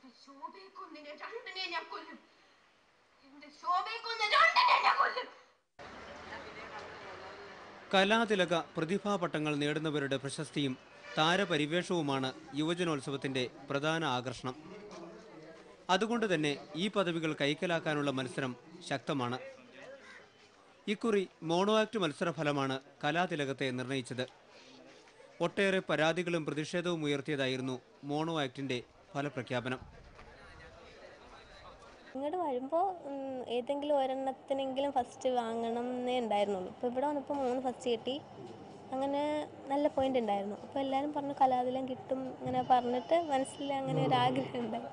എന്റെ ശോഭയെ കൊന്നിനെ രണ്ടിനെ ഞാൻ കൊല്ലും എന്റെ ശോഭയെ കൊന്ന രണ്ടിനെ ഞാൻ കൊല്ലും കലാതിലക പ്രതിഭാപട്ടങ്ങൾ നേടുന്നവരുടെ പ്രശസ്തിയും താരപരിവേഷവുമാണ് യുവജനോത്സവത്തിന്റെ പ്രധാന ആകർഷണം അതുകൊണ്ട് തന്നെ ഈ പദവികൾ കൈക്കലാക്കാനുള്ള മത്സരം ശക്തമാണ് ഇക്കുറി മോണോ ആക്ട് മത്സരഫലമാണ് കലാതിലകത്തെ നിർണയിച്ചത് ഒട്ടേറെ പരാതികളും പ്രതിഷേധവും ഉയർത്തിയതായിരുന്നു മോണോ ആക്ടിന്റെ ഫലപ്രഖ്യാപനം ഇങ്ങോട്ട് വരുമ്പോൾ ഏതെങ്കിലും ഒരെണ്ണത്തിനെങ്കിലും ഫസ്റ്റ് വാങ്ങണം എന്നേ ഉണ്ടായിരുന്നുള്ളൂ ഇപ്പോൾ ഇവിടെ വന്നപ്പോൾ മൂന്ന് ഫസ്റ്റ് കിട്ടി അങ്ങനെ നല്ല പോയിന്റ് ഉണ്ടായിരുന്നു അപ്പോൾ എല്ലാവരും പറഞ്ഞു കലാതിലം കിട്ടും ഇങ്ങനെ പറഞ്ഞിട്ട് മനസ്സിൽ അങ്ങനെ ഒരു ആഗ്രഹം ഉണ്ടായി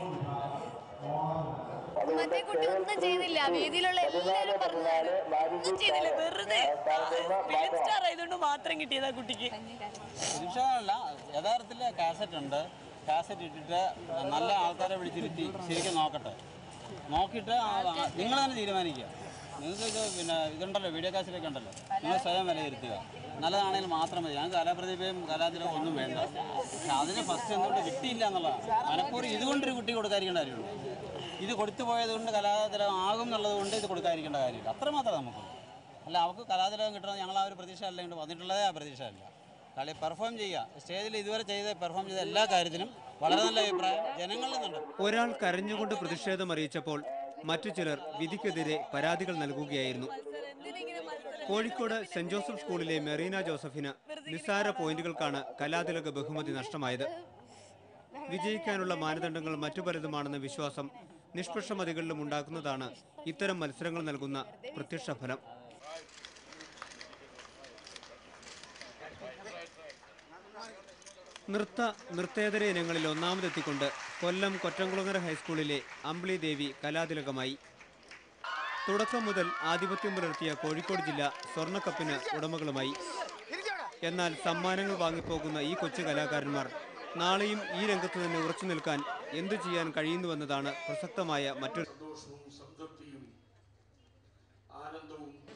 മറ്റേ കുട്ടി ഒന്നും ചെയ്തില്ല വേദിയിലുള്ള എല്ലാവരും പറഞ്ഞതാണ് ഒന്നും ചെയ്തില്ല വെറുതെ ഫിലിം സ്റ്റാർ ആയതുകൊണ്ട് മാത്രം കിട്ടിയതാ കുട്ടിക്ക് നിമിഷമല്ല യഥാർത്ഥത്തിൽ കാസറ്റ് ഉണ്ട് കാസറ്റ് ഇട്ടിട്ട് നല്ല ആൾക്കാരെ വിളിച്ചിരുത്തി ശരിക്കും നോക്കട്ടെ നോക്കിയിട്ട് ആ- നിങ്ങൾ തന്നെ തീരുമാനിക്കുക നിങ്ങൾക്ക് ഇത് പിന്നെ ഇതുണ്ടല്ലോ വീഡിയോ കാസറ്റൊക്കെ ഉണ്ടല്ലോ നിങ്ങൾ സ്വയം വിലയിരുത്തുക നല്ലതാണെങ്കിൽ മാത്രം മതി ഞാൻ കലാപ്രതിഭയും കലാതിലും ഒന്നും വേണ്ട പക്ഷെ അതിന് ഫസ്റ്റ് എന്തുകൊണ്ട് കിട്ടിയില്ല എന്നുള്ളതാണ് മനഃപൂർവ്വം ഇതുകൊണ്ടൊരു കുട്ടി കൊടുക്കാതിരിക്കേണ്ട കാര്യമുണ്ട് ഇത് കൊടുത്തു പോയത് കൊണ്ട് കലാതിലകം ആകും എന്നുള്ളത് കൊണ്ട് ഇത് കൊടുക്കാതിരിക്കേണ്ട കാര്യമില്ല അത്രമാത്രം നമുക്ക് അല്ല അവർക്ക് കലാതിലകം കിട്ടണം ഞങ്ങൾ ആ ഒരു പ്രതീക്ഷ അല്ല ഇങ്ങോട്ട് വന്നിട്ടുള്ളതേ ആ പ്രതീക്ഷ അല്ല കളി പെർഫോം ചെയ്യുക സ്റ്റേജിൽ ഇതുവരെ ചെയ്ത് പെർഫോം ചെയ്ത എല്ലാ കാര്യത്തിനും വളരെ നല്ല അഭിപ്രായം ജനങ്ങളിൽ നിന്നുണ്ട് ഒരാൾ കരഞ്ഞുകൊണ്ട് പ്രതിഷേധം അറിയിച്ചപ്പോൾ മറ്റു ചിലർ വിധിക്കെതിരെ പരാതികൾ നൽകുകയായിരുന്നു കോഴിക്കോട് സെന്റ് ജോസഫ് സ്കൂളിലെ മെറീന ജോസഫിന് നിസ്സാര പോയിന്റുകൾക്കാണ് കലാതിലക ബഹുമതി നഷ്ടമായത് വിജയിക്കാനുള്ള മാനദണ്ഡങ്ങൾ മറ്റു പലതുമാണെന്ന വിശ്വാസം നിഷ്പക്ഷമതികളിലും ഉണ്ടാക്കുന്നതാണ് ഇത്തരം മത്സരങ്ങൾ നൽകുന്ന പ്രത്യക്ഷ ഫലം നൃത്ത നൃത്തേതര ഇനങ്ങളിൽ ഒന്നാമതെത്തിക്കൊണ്ട് കൊല്ലം കൊറ്റംകുളങ്ങര ഹൈസ്കൂളിലെ അമ്പിളി ദേവി കലാതിലകമായി തുടക്കം മുതൽ ആധിപത്യം പുലർത്തിയ കോഴിക്കോട് ജില്ല സ്വർണ്ണക്കപ്പിന് ഉടമകളുമായി എന്നാൽ സമ്മാനങ്ങൾ വാങ്ങിപ്പോകുന്ന ഈ കൊച്ചു കലാകാരന്മാർ നാളെയും ഈ രംഗത്ത് തന്നെ ഉറച്ചു നിൽക്കാൻ എന്തു ചെയ്യാൻ കഴിയുന്നുവെന്നതാണ് പ്രസക്തമായ മറ്റൊരു സന്തോഷവും സംതൃപ്തിയും ആനന്ദവും